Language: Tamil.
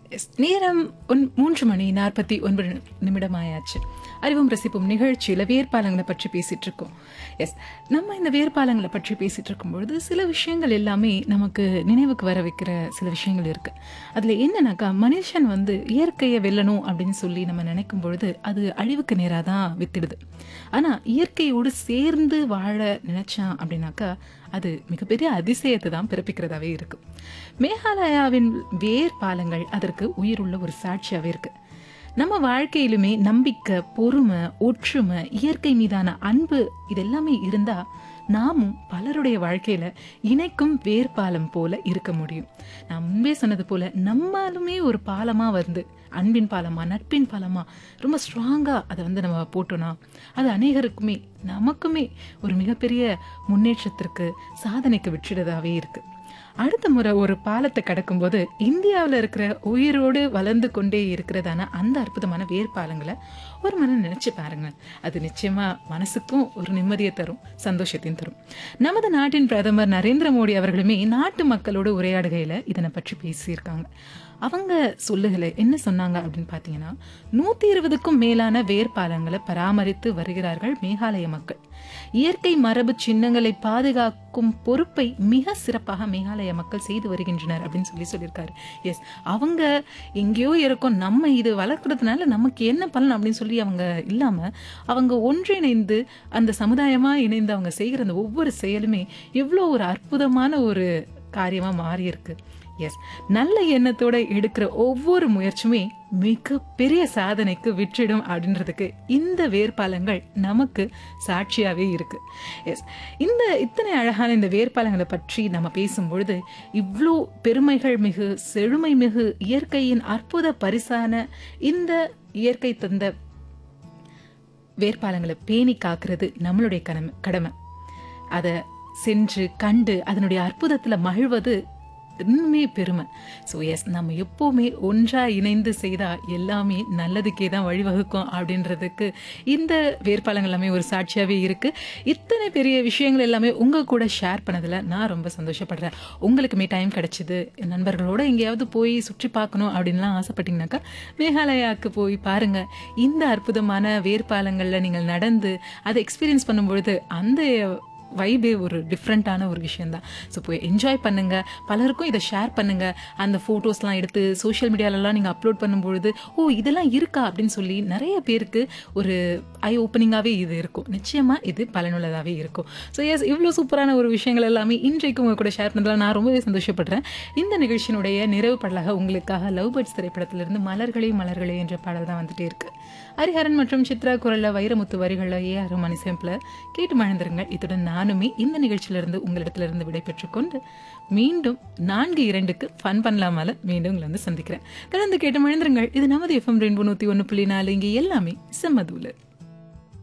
எஸ் நேரம் ஒன் மூன்று மணி நாற்பத்தி ஒன்பது நிமிடமாயாச்சு அறிவும் ரசிப்பும் நிகழ்ச்சியில் வேர்பாலங்களை பற்றி பேசிட்டு இருக்கோம் எஸ் நம்ம இந்த வேர்பாலங்களை பற்றி பேசிட்டு இருக்கும்பொழுது சில விஷயங்கள் எல்லாமே நமக்கு நினைவுக்கு வர வைக்கிற சில விஷயங்கள் இருக்கு அதில் என்னன்னாக்கா மனுஷன் வந்து இயற்கையை வெல்லணும் அப்படின்னு சொல்லி நம்ம நினைக்கும் பொழுது அது அழிவுக்கு நேராக தான் வித்திடுது ஆனால் இயற்கையோடு சேர்ந்து வாழ நினைச்சான் அப்படின்னாக்கா அது மிகப்பெரிய அதிசயத்தை தான் பிறப்பிக்கிறதாவே இருக்கு மேகாலயாவின் வேர் பாலங்கள் அதற்கு உயிருள்ள ஒரு சாட்சியாவே இருக்கு நம்ம வாழ்க்கையிலுமே நம்பிக்கை பொறுமை ஒற்றுமை இயற்கை மீதான அன்பு இதெல்லாமே இருந்தா நாமும் பலருடைய வாழ்க்கையில இணைக்கும் வேர்பாலம் போல இருக்க முடியும் நான் முன்பே சொன்னது போல நம்மளுமே ஒரு பாலமா வந்து அன்பின் பாலமா நட்பின் பாலமா ரொம்ப ஸ்ட்ராங்கா அதை வந்து நம்ம போட்டோம்னா அது அநேகருக்குமே நமக்குமே ஒரு மிகப்பெரிய முன்னேற்றத்திற்கு சாதனைக்கு விட்டுறதாவே இருக்கு அடுத்த முறை ஒரு பாலத்தை கடக்கும்போது இந்தியாவில் இருக்கிற உயிரோடு வளர்ந்து கொண்டே இருக்கிறதான அந்த அற்புதமான வேர்பாலங்களை ஒரு மனம் நினைச்சு பாருங்க அது நிச்சயமா மனசுக்கும் ஒரு நிம்மதியை தரும் சந்தோஷத்தையும் தரும் நமது நாட்டின் பிரதமர் நரேந்திர மோடி அவர்களுமே நாட்டு மக்களோடு உரையாடுகையில் இதனை பற்றி பேசியிருக்காங்க அவங்க சொல்லுகளை என்ன சொன்னாங்க அப்படின்னு பார்த்தீங்கன்னா நூற்றி இருபதுக்கும் மேலான வேர்பாலங்களை பராமரித்து வருகிறார்கள் மேகாலய மக்கள் இயற்கை மரபு சின்னங்களை பாதுகாக்கும் பொறுப்பை மிக சிறப்பாக மேகாலய மக்கள் செய்து வருகின்றனர் அப்படின்னு சொல்லி சொல்லியிருக்காரு எஸ் அவங்க எங்கேயோ இருக்கோம் நம்ம இது வளர்க்குறதுனால நமக்கு என்ன பலன் அப்படின்னு சொல்லி அவங்க இல்லாம அவங்க ஒன்றிணைந்து அந்த சமுதாயமா இணைந்து அவங்க செய்கிற அந்த ஒவ்வொரு செயலுமே எவ்வளோ ஒரு அற்புதமான ஒரு காரியமா மாறி இருக்கு எஸ் நல்ல எண்ணத்தோட எடுக்கிற ஒவ்வொரு முயற்சியுமே மிக பெரிய சாதனைக்கு விற்றிடும் அப்படின்றதுக்கு இந்த வேர்பாலங்கள் நமக்கு சாட்சியாவே இருக்கு எஸ் இந்த இத்தனை அழகான இந்த வேர்பாலங்களை பற்றி நம்ம பேசும்பொழுது இவ்வளோ பெருமைகள் மிகு செழுமை மிகு இயற்கையின் அற்புத பரிசான இந்த இயற்கை தந்த வேர்பாலங்களை பேணி காக்கிறது நம்மளுடைய கடமை கடமை அதை சென்று கண்டு அதனுடைய அற்புதத்தில் மகிழ்வது இன்னுமே பெருமை ஸோ எஸ் நம்ம எப்போவுமே ஒன்றாக இணைந்து செய்தால் எல்லாமே நல்லதுக்கே தான் வழிவகுக்கும் அப்படின்றதுக்கு இந்த வேட்பாளங்கள் எல்லாமே ஒரு சாட்சியாகவே இருக்குது இத்தனை பெரிய விஷயங்கள் எல்லாமே உங்கள் கூட ஷேர் பண்ணதில் நான் ரொம்ப சந்தோஷப்படுறேன் உங்களுக்குமே டைம் கிடச்சிது நண்பர்களோட எங்கேயாவது போய் சுற்றி பார்க்கணும் அப்படின்லாம் ஆசைப்பட்டீங்கன்னாக்கா மேகாலயாவுக்கு போய் பாருங்கள் இந்த அற்புதமான வேர்பாலங்களில் நீங்கள் நடந்து அதை எக்ஸ்பீரியன்ஸ் பண்ணும்பொழுது அந்த வைபே ஒரு டிஃப்ரெண்ட்டான ஒரு விஷயந்தான் ஸோ போய் என்ஜாய் பண்ணுங்க பலருக்கும் இதை ஷேர் பண்ணுங்க அந்த ஃபோட்டோஸ்லாம் எடுத்து சோஷியல் மீடியாலலாம் நீங்கள் அப்லோட் பண்ணும்பொழுது ஓ இதெல்லாம் இருக்கா அப்படின்னு சொல்லி நிறைய பேருக்கு ஒரு ஐ ஓப்பனிங்காகவே இது இருக்கும் நிச்சயமாக இது பலனுள்ளதாகவே இருக்கும் ஸோ எஸ் இவ்வளோ சூப்பரான ஒரு விஷயங்கள் எல்லாமே இன்றைக்கு உங்கள் கூட ஷேர் பண்ணதில் நான் ரொம்பவே சந்தோஷப்படுறேன் இந்த நிகழ்ச்சியினுடைய நிறைவு பாடலாக உங்களுக்காக லவ் பேர்ட்ஸ் திரைப்படத்திலிருந்து மலர்களே மலர்களே என்ற பாடல் தான் வந்துட்டே இருக்கு ஹரிஹரன் மற்றும் சித்ரா குரலில் வைரமுத்து வரிகளில் ஏ ஆர் மணி சேம்பில் கேட்டு மழந்துருங்கள் இத்துடன் நானுமே இந்த நிகழ்ச்சியிலிருந்து உங்களிடத்திலிருந்து விடை பெற்றுக்கொண்டு மீண்டும் நான்கு இரண்டுக்கு ஃபன் பண்ணலாமால மீண்டும் உங்களை வந்து சந்திக்கிறேன் தொடர்ந்து கேட்டு மழந்துருங்கள் இது நமது எஃப்எம் ரெண்டு நூற்றி ஒன்று புள்ளி நாலு இங்கே எல்லாமே செம்மதூலு